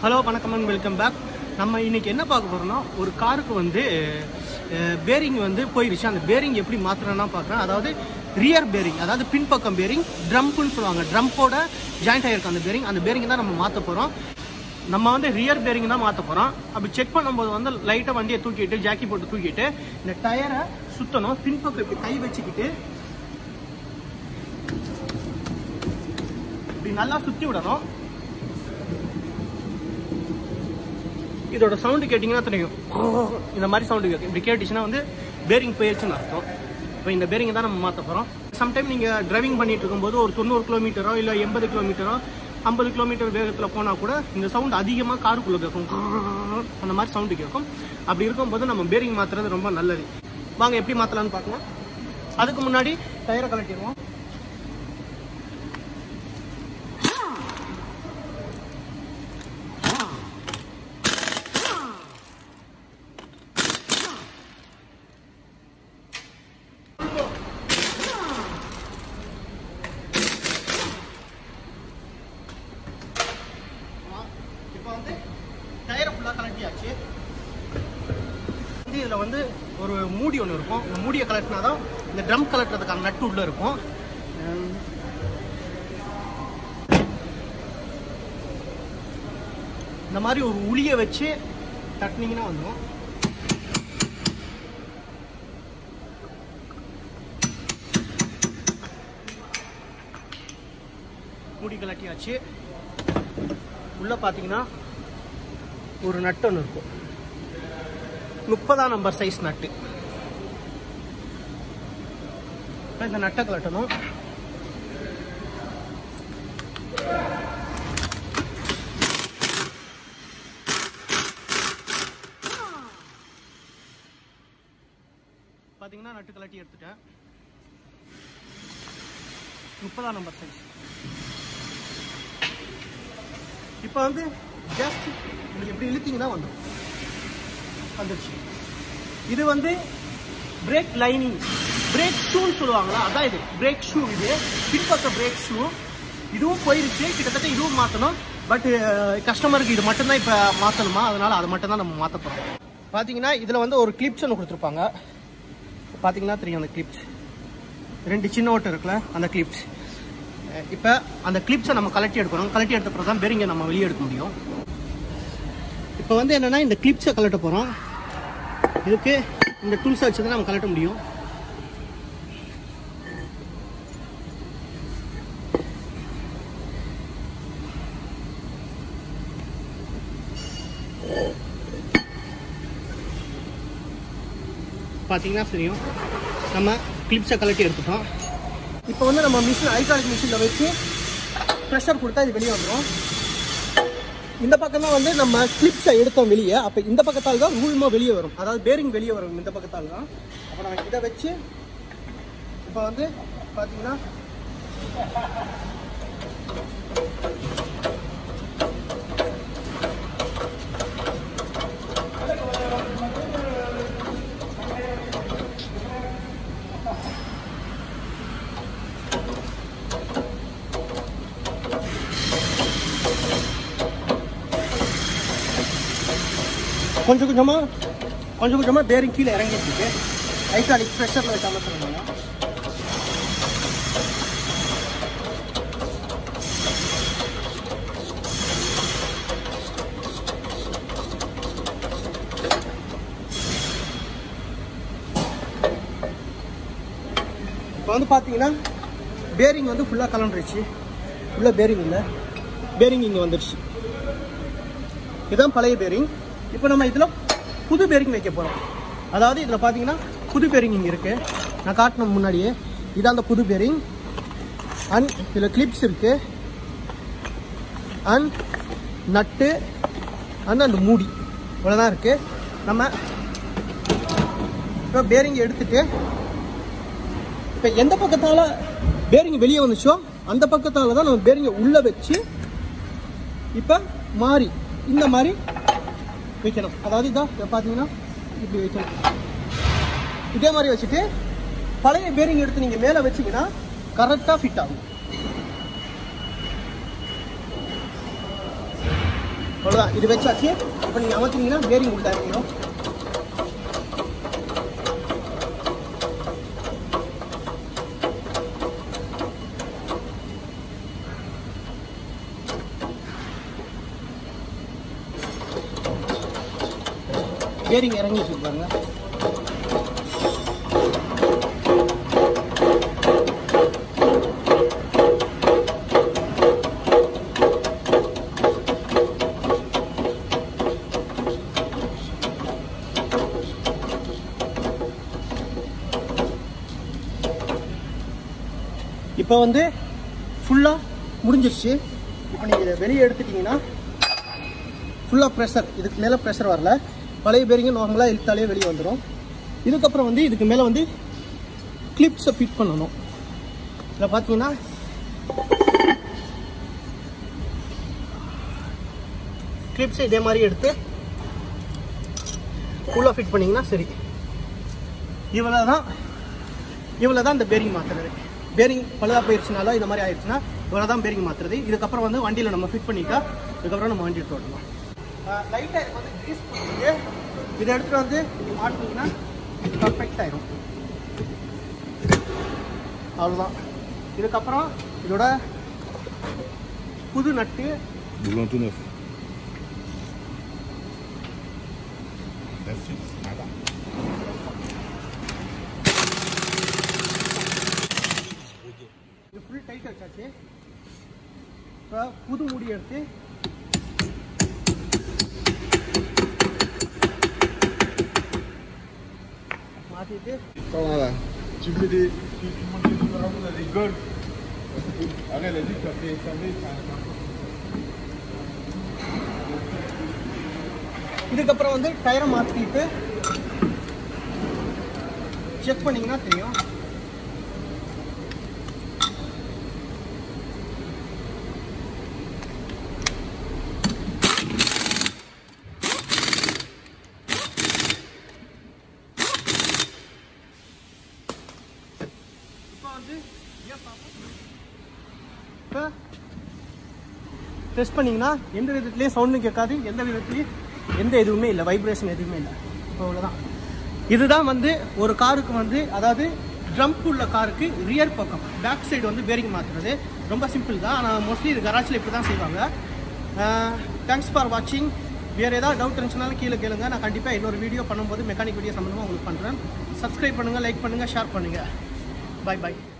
Hello வணக்கம் and welcome back நம்ம இன்னைக்கு என்ன பார்க்க போறோம்னா ஒரு காருக்கு வந்து பேரிங் வந்து போயிருச்சு அந்த பேரிங் எப்படி மாத்துறேன்னா பார்க்குறேன் அதாவது ரியர் பேரிங் அதாவது பின்பக்கம் பேரிங் ட்ரம்ப்புன்னு சொல்லுவாங்க ட்ரம்போட ஜாயிண்ட் ஆகிருக்கு அந்த பேரிங் அந்த பேரிங் தான் நம்ம மாற்ற போகிறோம் நம்ம வந்து ரியர் பேரிங் தான் மாற்ற போகிறோம் அப்படி செக் பண்ணும்போது வந்து லைட்டாக வண்டியை தூக்கிட்டு ஜாக்கி போட்டு தூக்கிட்டு இந்த டயரை சுற்றணும் பின்பக்கம் இப்படி கை வச்சுக்கிட்டு இப்படி நல்லா சுற்றி விடணும் இதோட சவுண்டு கேட்டிங்கன்னா தெரியும் இந்த மாதிரி சவுண்டு கேட்கும் இப்படி கேட்டுச்சுன்னா வந்து பேரிங் போயிருச்சுன்னு அர்த்தம் இப்போ இந்த பேரிங்கை தான் நம்ம மாற்ற போகிறோம் சம்டைம் நீங்கள் டிரைவிங் பண்ணிட்டு இருக்கும்போது ஒரு தொண்ணூறு கிலோமீட்டரோ இல்லை எண்பது கிலோமீட்டரோ ஐம்பது கிலோமீட்டர் வேகத்தில் போனால் கூட இந்த சவுண்ட் அதிகமாக காருக்குள்ளே கேட்கும் அந்த மாதிரி சவுண்டு கேட்கும் அப்படி இருக்கும்போது நம்ம பேரிங் மாற்றுறது ரொம்ப நல்லது வாங்க எப்படி மாற்றலாம்னு பார்க்கலாம் அதுக்கு முன்னாடி டயரை கலட்டிடுவோம் இப்போ வந்து டயரை ஃபுல்லாக கலட்டியாச்சு வந்து இதில் வந்து ஒரு மூடி ஒன்று இருக்கும் இந்த மூடியை கலட்டினா தான் இந்த ட்ரம் கலட்டுறதுக்கான நட்டு உள்ளே இருக்கும் உம், இந்த மாதிரி ஒரு உளியை வச்சு தட்டினீங்கன்னா வந்துடும் மூடி கலட்டியாச்சு உள்ள பார்த்தீங்கன்னா ஒரு நட்டு ஒன்று இருக்கும் முப்பதாம் நம்பர் சைஸ் நட்டு இப்ப இந்த நட்டை கலட்டணும் பார்த்தீங்கன்னா நட்டு கலட்டி எடுத்துட்டேன் முப்பதாம் நம்பர் சைஸ் இப்போ வந்து ஜஸ்ட் நீங்கள் எப்படி இழுத்தீங்கன்னா வந்துடும் வந்துடுச்சு இது வந்து பிரேக் லைனிங் பிரேக் ஷூன்னு சொல்லுவாங்களா அதான் இது பிரேக் ஷூ இது பின்பக்க பிரேக் ஷூ இதுவும் போயிருச்சு கிட்டத்தட்ட இதுவும் மாற்றணும் பட் கஸ்டமருக்கு இது மட்டும்தான் இப்போ மாற்றணுமா அதனால அதை மட்டும் தான் நம்ம மாற்ற போகிறோம் பார்த்தீங்கன்னா இதில் வந்து ஒரு கிளிப்ஸ் ஒன்று கொடுத்துருப்பாங்க பார்த்தீங்கன்னா தெரியும் அந்த கிளிப்ஸ் ரெண்டு சின்ன ஓட்டு இருக்குல்ல அந்த கிளிப்ஸ் இப்போ அந்த கிளிப்ஸை நம்ம கலட்டி எடுக்கணும் கலட்டி எடுத்த பிறகு தான் பெரிங்க நம்ம வெளியே எடுக்க முடியும் இப்போ வந்து என்னன்னா இந்த கிளிப்ஸை கலட்ட போகிறோம் இதுக்கு இந்த டூல்ஸை வச்சு தான் நம்ம கலட்ட முடியும் பார்த்தீங்கன்னா தெரியும் நம்ம கிளிப்ஸை கலட்டி எடுத்துட்டோம் இப்போ வந்து நம்ம மிஷின் ஹைட்ராலிக் மிஷினில் வச்சு ப்ரெஷர் கொடுத்தா இது வெளியே வந்துடும் இந்த பக்கம் தான் வந்து நம்ம கிளிப்ஸை எடுத்தோம் வெளியே அப்போ இந்த பக்கத்தால் தான் ரூல்மா வெளியே வரும் அதாவது பேரிங் வெளியே வரும் இந்த பக்கத்தால் தான் அப்போ நம்ம இதை வச்சு இப்போ வந்து பார்த்தீங்கன்னா கொஞ்சம் கொஞ்சமாக கொஞ்சம் கொஞ்சமாக பேரிங் கீழே இறங்கிட்டு இருக்கு ஹைட்ராலிக் ப்ரெஷரில் வச்சு அமர்த்துறோம் இப்போ வந்து பார்த்தீங்கன்னா பேரிங் வந்து ஃபுல்லாக கலண்டுருச்சு உள்ள பேரிங் இல்லை பேரிங் இங்கே வந்துருச்சு இதுதான் பழைய பேரிங் இப்போ நம்ம இதில் புது பேரிங் வைக்க போகிறோம் அதாவது இதில் பார்த்தீங்கன்னா புது பேரிங் இங்கே இருக்குது நான் காட்டின முன்னாடியே இதான் அந்த புது பேரிங் அண்ட் இதில் கிளிப்ஸ் இருக்குது அண்ட் நட்டு அண்ட் அந்த மூடி இவ்வளோதான் இருக்குது நம்ம இப்போ பேரிங் எடுத்துட்டு இப்போ எந்த பக்கத்தால் பேரிங் வெளியே வந்துச்சோ அந்த பக்கத்தால் தான் நம்ம பேரிங்கை உள்ளே வச்சு இப்போ மாறி இந்த மாதிரி வைக்கணும் அதாவது இதான் இதை பார்த்தீங்கன்னா இப்படி வைக்கணும் இதே மாதிரி வச்சுட்டு பழைய பேரிங் எடுத்து நீங்கள் மேலே வச்சீங்கன்னா கரெக்டாக ஃபிட் ஆகும் அவ்வளோதான் இது வச்சாச்சு இப்போ நீங்கள் அமர்த்தினீங்கன்னா பேரிங் உள்ள இறங்கிடும் பேரிங் இறங்கி வச்சுருப்பாங்க இப்போ வந்து ஃபுல்லாக முடிஞ்சிருச்சு இப்போ நீங்கள் இதை வெளியே எடுத்துட்டீங்கன்னா ஃபுல்லாக ப்ரெஷர் இதுக்கு மேலே ப்ரெஷர் வரல பழைய பேரிங்க நார்மலாக இழுத்தாலே வெளியே வந்துடும் இதுக்கப்புறம் வந்து இதுக்கு மேலே வந்து கிளிப்ஸை ஃபிட் பண்ணணும் இதில் பார்த்தீங்கன்னா கிளிப்ஸை இதே மாதிரி எடுத்து உள்ளே ஃபிட் பண்ணிங்கன்னா சரி இவ்வளோ தான் இவ்வளோ தான் இந்த பேரிங் மாற்றுறது பேரிங் பழுதா போயிடுச்சுனாலோ இந்த மாதிரி ஆயிடுச்சுன்னா இவ்வளோ தான் பேரிங் மாற்றுறது இதுக்கப்புறம் வந்து வண்டியில் நம்ம ஃபிட் பண்ணிட்டா இதுக்கப்புறம் நம்ம வண்டி எடுத்து வரலாம் லைட்டாக இதுக்கு வந்து க்ரீஸ் பண்ணிட்டு இதை எடுத்துகிட்டு வந்து நீங்கள் மாட்டினீங்கன்னா பர்ஃபெக்ட் ஆயிடும் அவ்வளோதான் இதுக்கப்புறம் இதோட புது நட்டு Boulon tout neuf. Merci. Nada. இது ஃபுல் டைட் வச்சாச்சு இப்போ புது முடி எடுத்து மாற்றிட்டு Comment là Tu veux des. Tu, tu manges des vraiment des golfs Allez, elle a dit que ça fait. Ça fait ça, ça. இதுக்கப்புறம் வந்து டயரை மாற்றிட்டு செக் பண்ணிங்கன்னா தெரியும் இப்போ வந்து இப்போ டெஸ்ட் பண்ணீங்கன்னா எந்த விதத்துலேயும் சவுண்டும் கேட்காது எந்த விதத்துலையும் எந்த எதுவுமே இல்லை வைப்ரேஷன் எதுவுமே இல்லை இப்போ அவ்வளோதான் இதுதான் வந்து ஒரு காருக்கு வந்து அதாவது ட்ரம்ப் உள்ள காருக்கு ரியர் பக்கம் பேக் சைடு வந்து பேரிங் மாற்றுறது ரொம்ப சிம்பிள் தான் ஆனால் மோஸ்ட்லி இது கராச்சில் இப்படி தான் செய்வாங்க தேங்க்ஸ் ஃபார் வாட்சிங் வேறு ஏதாவது டவுட் இருந்துச்சுனாலும் கீழே கேளுங்க நான் கண்டிப்பாக இன்னொரு வீடியோ பண்ணும்போது மெக்கானிக் வீடியோ சம்மந்தமாக உங்களுக்கு பண்ணுறேன் சப்ஸ்கிரைப் பண்ணுங்கள் லைக் பண்ணுங்கள் ஷேர் பண்ணுங்கள் பை பை